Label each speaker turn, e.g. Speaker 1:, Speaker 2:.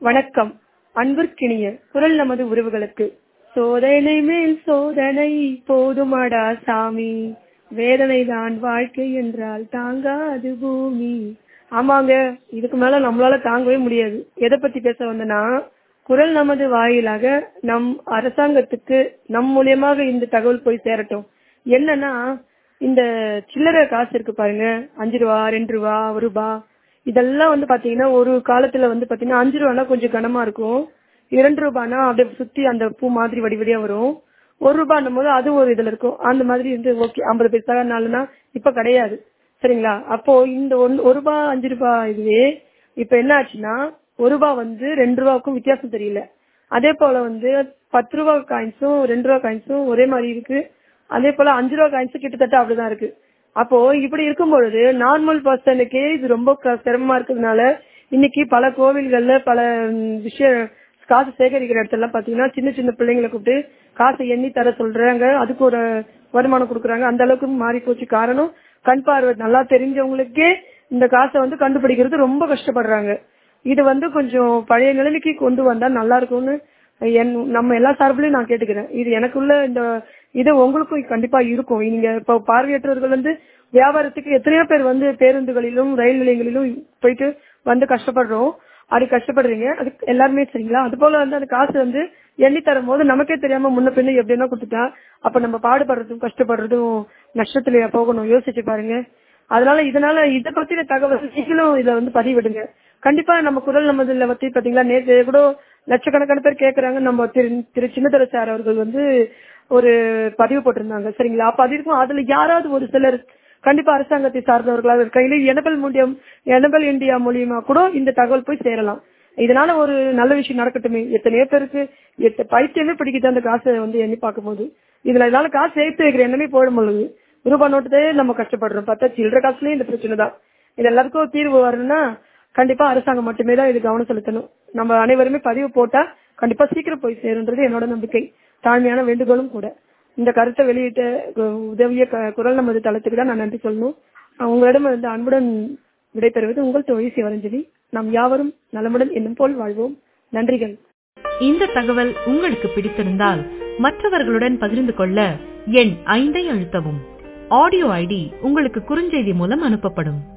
Speaker 1: வணக்கம் அன்பிற்கினிய குரல் நமது உறவுகளுக்கு சோதனை மேல் சோதனை போதுமாடா சாமி வேதனை தான் வாழ்க்கை என்றால் தாங்காது பூமி ஆமாங்க இதுக்கு மேல நம்மளால தாங்கவே முடியாது எதை பத்தி பேச வந்தனா குரல் நமது வாயிலாக நம் அரசாங்கத்துக்கு நம் மூலியமாக இந்த தகவல் போய் சேரட்டும் என்னன்னா இந்த சில்லறை காசு இருக்கு பாருங்க அஞ்சு ரூபா ரெண்டு ரூபா ஒரு ரூபா இதெல்லாம் வந்து பாத்தீங்கன்னா ஒரு காலத்துல வந்து பாத்தீங்கன்னா அஞ்சு ரூபானா கொஞ்சம் கனமா இருக்கும் இரண்டு ரூபானா அப்படியே சுத்தி அந்த பூ மாதிரி வடிவடியா வரும் ஒரு ரூபான்னும் போது அது ஒரு இதுல இருக்கும் அந்த மாதிரி வந்து ஓகே ஐம்பது பைசா நாலுனா இப்ப கிடையாது சரிங்களா அப்போ இந்த ஒன் ஒரு ரூபா அஞ்சு ரூபாய் இதுவே இப்ப என்ன ஆச்சுன்னா ஒரு ரூபா வந்து ரெண்டு ரூபாவுக்கும் வித்தியாசம் தெரியல அதே போல வந்து பத்து ரூபா காயின்ஸும் ரெண்டு ரூபா காயின்ஸும் ஒரே மாதிரி இருக்கு அதே போல அஞ்சு ரூபா காயின்ஸும் கிட்டத்தட்ட அப்படிதான் இருக்கு அப்போ இப்படி இருக்கும் பொழுது நார்மல் பர்சனுக்கே இது ரொம்ப க- சிரமமா இருக்கிறதுனால இன்னைக்கு பல கோவில்கள்ல பல ம், விஷய காசு சேகரிக்கிற இடத்துல பாத்தீங்கன்னா சின்ன சின்ன பிள்ளைங்களை கூப்பிட்டு காசை எண்ணி தர சொல்றாங்க அதுக்கு ஒரு வருமானம் கொடுக்குறாங்க அந்த அளவுக்கு மாறி போச்சு காரணம் கண் பார்வை நல்லா தெரிஞ்சவங்களுக்கே இந்த காசை வந்து கண்டுபிடிக்கிறது ரொம்ப கஷ்டப்படுறாங்க இது வந்து கொஞ்சம் பழைய நிலைமைக்கு கொண்டு வந்தா நல்லா இருக்கும்னு என் நம்ம எல்லா சார்பிலையும் நான் கேட்டுக்கிறேன் இது எனக்குள்ள இந்த இது உங்களுக்கும் கண்டிப்பா இருக்கும் நீங்க இப்போ பார்வையற்றவர்கள் வந்து வியாபாரத்துக்கு எத்தனையோ பேர் வந்து பேருந்துகளிலும் ரயில் நிலையங்களிலும் போயிட்டு வந்து கஷ்டப்படுறோம் அப்படி கஷ்டப்படுறீங்க அது எல்லாருமே சரிங்களா அது போல வந்து அந்த காசு வந்து எண்ணி தரும் போது நமக்கே தெரியாம முன்ன பின்ன எப்படின்னா கொடுத்துட்டா அப்ப நம்ம பாடுபடுறதும் கஷ்டப்படுறதும் நஷ்டத்திலேயே போகணும் யோசிச்சு பாருங்க அதனால இதனால இத பத்தின தகவல் நீங்களும் இதுல வந்து பதிவிடுங்க கண்டிப்பா நம்ம குரல் நமதுல பத்தி பாத்தீங்களா நேற்று கூட லட்சக்கணக்கான பேர் கேக்குறாங்க நம்ம திரு திரு சின்னதுரை சார் அவர்கள் வந்து ஒரு பதிவு போட்டிருந்தாங்க சரிங்களா அப்ப அது இருக்கும் அதுல யாராவது ஒரு சிலர் கண்டிப்பா அரசாங்கத்தை சார்ந்தவர்களாக இருக்காங்க இல்ல எனபல் மூலியம் எனபல் இந்தியா மூலியமா கூட இந்த தகவல் போய் சேரலாம் இதனால ஒரு நல்ல விஷயம் நடக்கட்டுமே எத்தனையோ பேருக்கு எத்த பைத்தியமே பிடிக்குது அந்த காசை வந்து எண்ணி பார்க்கும்போது இதுல இதனால காசு சேர்த்து வைக்கிற எண்ணமே போயிடும் பொழுது ரூபாய் நோட்டுதே நம்ம கஷ்டப்படுறோம் பார்த்தா சில்லற காசுலயும் இந்த பிரச்சனை தான் இது எல்லாருக்கும் தீர்வு வரணும்னா கண்டிப்பா அரசாங்கம் மட்டுமே தான் இது கவனம் செலுத்தணும் நம்ம அனைவருமே பதிவு போட்டா கண்டிப்பா சீக்கிரம் போய் சேருன்றது என்னோட நம்பிக்கை தாழ்மையான வேண்டுகோளும் கூட இந்த கருத்தை வெளியிட்ட கு- உதவிய க- குரல் நமது தளத்துக்கு தான் நான் நன்றி சொல்லணும் அஹ் உங்களிடம் வந்து அன்புடன் விடைபெறுவது உங்கள் தொழில் சிவரஞ்சலி நாம் யாவரும் நலமுடன் என்னும் போல் வாழ்வோம் நன்றிகள்
Speaker 2: இந்த தகவல் உங்களுக்கு பிடித்திருந்தால் மற்றவர்களுடன் பகிர்ந்து கொள்ள எண் ஐந்தை அழுத்தவும் ஆடியோ ஐடி உங்களுக்கு குறுஞ்செய்தி மூலம் அனுப்பப்படும்